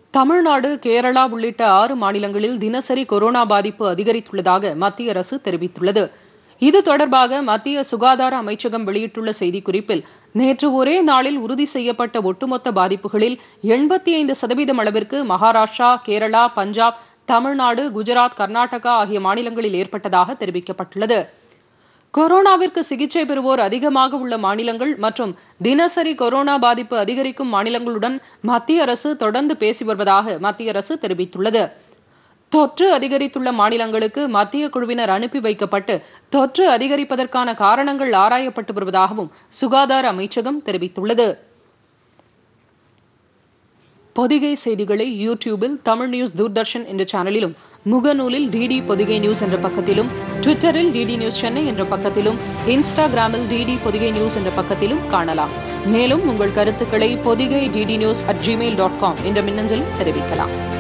தமிழ்நாடு கேரளா உள்ளிட்ட ஆறு மாநிலங்களில் தினசரி கொரோனா பாதிப்பு அதிகரித்துள்ளதாக மத்திய அரசு தெரிவித்துள்ளது இது தொடர்பாக மத்திய சுகாதார அமைச்சகம் வெளியிட்டுள்ள செய்திக்குறிப்பில் நேற்று ஒரே நாளில் உறுதி செய்யப்பட்ட ஒட்டுமொத்த பாதிப்புகளில் எண்பத்தி ஐந்து சதவீதம் அளவிற்கு மகாராஷ்டிரா கேரளா பஞ்சாப் தமிழ்நாடு குஜராத் கர்நாடகா ஆகிய மாநிலங்களில் ஏற்பட்டதாக தெரிவிக்கப்பட்டுள்ளது கொரோனாவிற்கு சிகிச்சை பெறுவோர் அதிகமாக உள்ள மாநிலங்கள் மற்றும் தினசரி கொரோனா பாதிப்பு அதிகரிக்கும் மாநிலங்களுடன் மத்திய அரசு தொடர்ந்து பேசி வருவதாக மத்திய அரசு தெரிவித்துள்ளது தொற்று அதிகரித்துள்ள மாநிலங்களுக்கு மத்திய குழுவினர் அனுப்பி வைக்கப்பட்டு தொற்று அதிகரிப்பதற்கான காரணங்கள் ஆராயப்பட்டு வருவதாகவும் சுகாதார அமைச்சகம் தெரிவித்துள்ளது பொதிகை செய்திகளை யூடியூபில் தமிழ் நியூஸ் தூர்தர்ஷன் என்ற சேனலிலும் முகநூலில் டிடி பொதிகை நியூஸ் என்ற பக்கத்திலும் ட்விட்டரில் டிடி நியூஸ் சென்னை என்ற பக்கத்திலும் இன்ஸ்டாகிராமில் டிடி பொதிகை நியூஸ் என்ற பக்கத்திலும் காணலாம் மேலும் உங்கள் கருத்துக்களை Podhigai DD news at Gmail dot com என்ற மின்னஞ்சலில் தெரிவிக்கலாம்